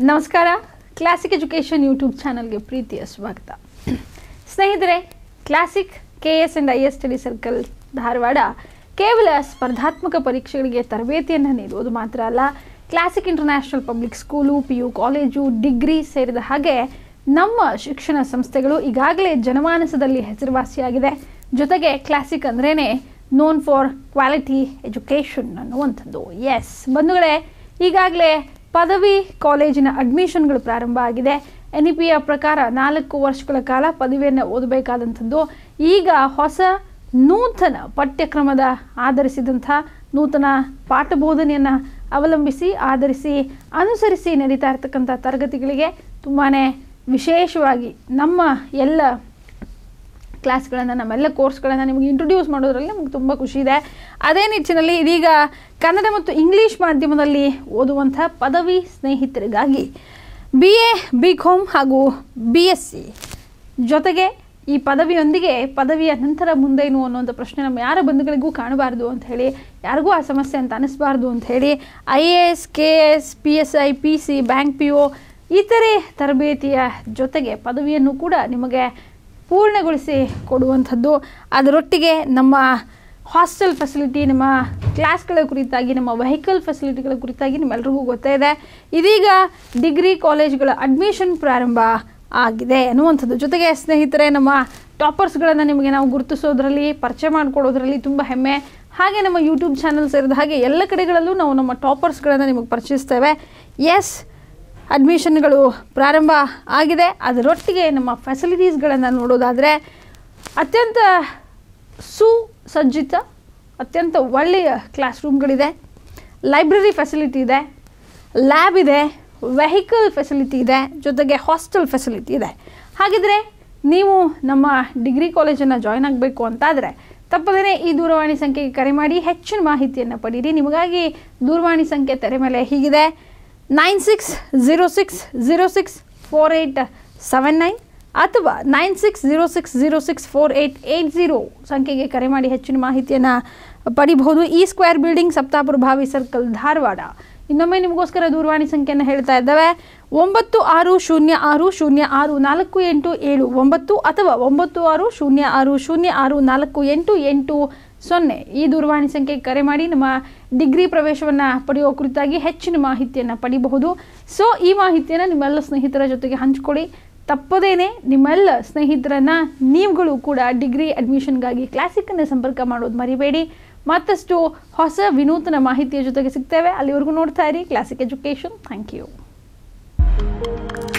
ನಮಸ್ಕಾರ classic education YouTube ಚಾನಲ್ಗೆ ಪ್ರೀತಿಯ ಸ್ವಾಗತ ಸ್ನೇಹಿತರೆ classic K S and I S study circle Dharwad ಕೇವಲ ಸ್ಪರ್ಧಾತ್ಮಕ ಪರೀಕ್ಷೆಗಳಿಗೆ ತರಬೇತಿಯನ್ನು ನೀಡುವುದು ಮಾತ್ರ ಅಲ್ಲ classic international public school P U college degree ಸೇರಿದ ಹಾಗೆ ನಮ್ಮ ಶಿಕ್ಷಣ ಸಂಸ್ಥೆಗಳು ಈಗಾಗಲೇ ಜನಮಾನಸದಲ್ಲಿ ಹೆಸರುವಾಸಿಯಾಗಿದೆ ಜೊತೆಗೆ ಕ್ಲಾಸಿಕ್ ಅಂದ್ರೇ ನೋನ್ ಫಾರ್ ಕ್ವಾಲಿಟಿ ಎಜುಕೇಷನ್ ಅನ್ನುವಂಥದ್ದು ಎಸ್ ಬಂಧುಗಳೇ ಈಗಾಗಲೇ ಪದವಿ ಕಾಲೇಜಿನ ಅಡ್ಮಿಷನ್ಗಳು ಪ್ರಾರಂಭ ಆಗಿದೆ ಎನ್ ಇ ಪಿಯ ಪ್ರಕಾರ ನಾಲ್ಕು ವರ್ಷಗಳ ಕಾಲ ಪದವಿಯನ್ನು ಓದಬೇಕಾದಂಥದ್ದು ಈಗ ಹೊಸ ನೂತನ ಪಠ್ಯಕ್ರಮದ ಆಧರಿಸಿದಂಥ ನೂತನ ಪಾಠ ಬೋಧನೆಯನ್ನು ಅವಲಂಬಿಸಿ ಆಧರಿಸಿ ಅನುಸರಿಸಿ ನಡೀತಾ ಇರ್ತಕ್ಕಂಥ ತರಗತಿಗಳಿಗೆ ತುಂಬಾ ವಿಶೇಷವಾಗಿ ನಮ್ಮ ಎಲ್ಲ ಕ್ಲಾಸ್ಗಳನ್ನು ನಮ್ಮೆಲ್ಲ ಕೋರ್ಸ್ಗಳನ್ನು ನಿಮಗೆ ಇಂಟ್ರೊಡ್ಯೂಸ್ ಮಾಡೋದ್ರಲ್ಲಿ ನಮಗೆ ತುಂಬ ಖುಷಿ ಇದೆ ಅದೇ ನಿಟ್ಟಿನಲ್ಲಿ ಇದೀಗ ಕನ್ನಡ ಮತ್ತು ಇಂಗ್ಲೀಷ್ ಮಾಧ್ಯಮದಲ್ಲಿ ಓದುವಂಥ ಪದವಿ ಸ್ನೇಹಿತರಿಗಾಗಿ ಬಿ ಎ ಬಿ ಕಾಮ್ ಹಾಗೂ ಬಿ ಎಸ್ ಸಿ ಜೊತೆಗೆ ಈ ಪದವಿಯೊಂದಿಗೆ ಪದವಿಯ ನಂತರ ಮುಂದೇನು ಅನ್ನುವಂಥ ಪ್ರಶ್ನೆ ನಮ್ಮ ಯಾರ ಬಂಧುಗಳಿಗೂ ಕಾಣಬಾರ್ದು ಅಂತ ಹೇಳಿ ಯಾರಿಗೂ ಆ ಸಮಸ್ಯೆ ಅಂತ ಅನಿಸ್ಬಾರ್ದು ಅಂತ ಹೇಳಿ I A S K S P S I P C bank P O ಇತರೆ ತರಬೇತಿಯ ಜೊತೆಗೆ ಪದವಿಯನ್ನು ಕೂಡ ನಿಮಗೆ ಪೂರ್ಣಗೊಳಿಸಿ ಕೊಡುವಂಥದ್ದು ಅದರೊಟ್ಟಿಗೆ ನಮ್ಮ ಹಾಸ್ಟೆಲ್ ಫೆಸಿಲಿಟಿ ನಮ್ಮ ಕ್ಲಾಸ್ಗಳ ಕುರಿತಾಗಿ ನಮ್ಮ ವೆಹಿಕಲ್ ಫೆಸಿಲಿಟಿಗಳ ಕುರಿತಾಗಿ ನಿಮ್ಮೆಲ್ರಿಗೂ ಗೊತ್ತೇ ಇದೆ ಇದೀಗ ಡಿಗ್ರಿ ಕಾಲೇಜ್ಗಳ ಅಡ್ಮಿಷನ್ ಪ್ರಾರಂಭ ಆಗಿದೆ ಅನ್ನುವಂಥದ್ದು ಜೊತೆಗೆ ಸ್ನೇಹಿತರೆ ನಮ್ಮ ಟಾಪರ್ಸ್ಗಳನ್ನು ನಿಮಗೆ ನಾವು ಗುರುತಿಸೋದ್ರಲ್ಲಿ ಪರಿಚಯ ಮಾಡಿಕೊಡೋದ್ರಲ್ಲಿ ತುಂಬ ಹೆಮ್ಮೆ ಹಾಗೆ ನಮ್ಮ ಯೂಟ್ಯೂಬ್ ಚಾನಲ್ ಸೇರಿದ ಹಾಗೆ ಎಲ್ಲ ಕಡೆಗಳಲ್ಲೂ ನಾವು ನಮ್ಮ ಟಾಪರ್ಸ್ಗಳನ್ನು ನಿಮಗೆ ಪರಿಚಯಿಸ್ತೇವೆ ಎಸ್ ಅಡ್ಮಿಷನ್ಗಳು ಪ್ರಾರಂಭ ಆಗಿದೆ ಅದರೊಟ್ಟಿಗೆ ನಮ್ಮ ಫೆಸಿಲಿಟೀಸ್ಗಳನ್ನು ನೋಡೋದಾದರೆ ಅತ್ಯಂತ ಸುಸಜ್ಜಿತ ಅತ್ಯಂತ ಒಳ್ಳೆಯ ಕ್ಲಾಸ್ ರೂಮ್ಗಳಿದೆ ಲೈಬ್ರರಿ ಫೆಸಿಲಿಟಿ ಇದೆ ಲ್ಯಾಬ್ ಇದೆ ವೆಹಿಕಲ್ ಫೆಸಿಲಿಟಿ ಇದೆ ಜೊತೆಗೆ ಹಾಸ್ಟೆಲ್ ಫೆಸಿಲಿಟಿ ಇದೆ ಹಾಗಿದ್ರೆ ನೀವು ನಮ್ಮ ಡಿಗ್ರಿ ಕಾಲೇಜನ್ನು ಜಾಯ್ನ್ ಆಗಬೇಕು ಅಂತಾದರೆ ತಪ್ಪದೇ ಈ ದೂರವಾಣಿ ಸಂಖ್ಯೆಗೆ ಕರೆ ಮಾಡಿ ಹೆಚ್ಚಿನ ಮಾಹಿತಿಯನ್ನು ಪಡೀರಿ ನಿಮಗಾಗಿ ದೂರವಾಣಿ ಸಂಖ್ಯೆ ತೆರೆ ಮೇಲೆ ಹೀಗಿದೆ nine six zero six zero six four eight seven nine ಅಥವಾ nine six zero six zero six four eight eight zero ಸಂಖ್ಯೆಗೆ ಕರೆ ಮಾಡಿ ಹೆಚ್ಚಿನ ಮಾಹಿತಿಯನ್ನು ಪಡಿಬಹುದು ಈ ಸ್ಕ್ವೇರ್ ಬಿಲ್ಡಿಂಗ್ ಸಪ್ತಾಪುರ ಭಾವಿ ಸರ್ಕಲ್ ಧಾರವಾಡ ಇನ್ನೊಮ್ಮೆ ನಿಮಗೋಸ್ಕರ ದೂರವಾಣಿ ಸಂಖ್ಯೆಯನ್ನು ಹೇಳ್ತಾ ಇದ್ದಾವೆ ಒಂಬತ್ತು ಆರು ಶೂನ್ಯ ಆರು ಶೂನ್ಯ ಆರು ನಾಲ್ಕು ಎಂಟು ಏಳು ಒಂಬತ್ತು ಅಥವಾ ಒಂಬತ್ತು ಆರು ಶೂನ್ಯ ಆರು ಶೂನ್ಯ ಆರು ನಾಲ್ಕು ಎಂಟು ಎಂಟು ಸೊನ್ನೆ ಈ ದೂರವಾಣಿ ಸಂಖ್ಯೆಗೆ ಕರೆ ಮಾಡಿ ನಮ್ಮ ಡಿಗ್ರಿ ಪ್ರವೇಶವನ್ನು ಪಡೆಯುವ ಕುರಿತಾಗಿ ಹೆಚ್ಚಿನ ಮಾಹಿತಿಯನ್ನು ಪಡಿಬಹುದು ಸೊ ಈ ಮಾಹಿತಿಯನ್ನು ನಿಮ್ಮೆಲ್ಲ ಸ್ನೇಹಿತರ ಜೊತೆಗೆ ಹಂಚ್ಕೊಳ್ಳಿ ತಪ್ಪದೇನೆ ನಿಮ್ಮೆಲ್ಲ ಸ್ನೇಹಿತರನ್ನು ನೀವುಗಳು ಕೂಡ ಡಿಗ್ರಿ ಅಡ್ಮಿಷನ್ಗಾಗಿ ಕ್ಲಾಸಿಕನ್ನು ಸಂಪರ್ಕ ಮಾಡೋದು ಮರಿಬೇಡಿ ಮತ್ತಷ್ಟು ಹೊಸ ವಿನೂತನ ಮಾಹಿತಿಯ ಜೊತೆಗೆ ಸಿಗ್ತೇವೆ ಅಲ್ಲಿವರೆಗೂ ನೋಡ್ತಾ ಇರಿ ಕ್ಲಾಸಿಕ್ ಎಜುಕೇಷನ್ ಥ್ಯಾಂಕ್ ಯು